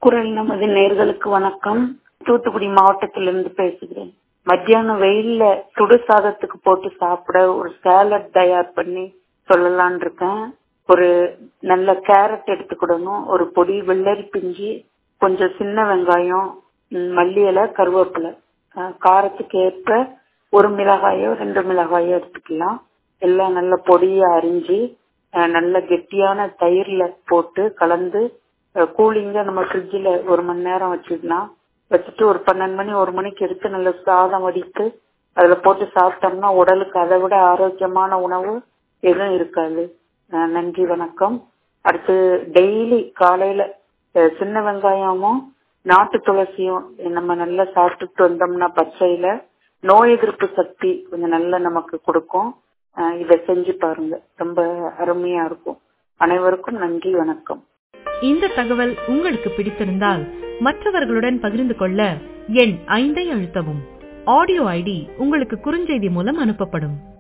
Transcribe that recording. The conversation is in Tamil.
குரல் நமது நேர்களுக்கு வணக்கம் தூத்துக்குடி மாவட்டத்திலிருந்து பேசுகிறேன் மத்தியானம் வெயில்ல சுடு சாதத்துக்கு போட்டு சாப்பிட ஒரு சேலட் தயார் பண்ணி சொல்லலான் இருக்கேன் ஒரு நல்ல கேரட் எடுத்துக்கிடணும் ஒரு பொடி வெள்ளரி பிஞ்சு கொஞ்சம் சின்ன வெங்காயம் ம், மல்லி இலை கருவேப்பிலை அஹ், காரத்துக்கு ஏற்ப ஒரு மிளகாயோ ரெண்டு மிளகாயோ எடுத்துக்கலாம் எல்லாம் நல்ல பொடியா அரிஞ்சு அஹ், நல்ல கெட்டியான தயிர்ல போட்டு கலந்து கூலிங்க நம்ம ஃப்ரிட்ஜில் ஒரு மணி நேரம் வச்சுக்கலாம் வச்சுட்டு ஒரு பன்னெண்டு மணி ஒரு மணிக்கு எடுத்து நல்ல சாதம் வடித்து அதுல போட்டு சாப்பிட்டோம்னா உடலுக்கு அதை விட ஆரோக்கியமான உணவு எதுவும் இருக்காது அஹ் நன்றி வணக்கம் அடுத்து டெய்லி காலையில அஹ் சின்ன வெங்காயமும் நாட்டு துளசியும் நம்ம நல்லா சாப்பிட்டுட்டு வந்தோம்னா பச்சையில நோய் எதிர்ப்பு சக்தி கொஞ்சம் நல்லா நமக்கு கொடுக்கும் அஹ் இதை செஞ்சு பாருங்க ரொம்ப அருமையா இருக்கும் அனைவருக்கும் நன்றி வணக்கம் இந்த தகவல் உங்களுக்கு பிடித்திருந்தால் மற்றவர்களுடன் பகிர்ந்து கொள்ள எண் ஐந்தை அழுத்தவும் ஆடியோ ஐடி உங்களுக்கு குறுஞ்செய்தி மூலம் அனுப்பப்படும்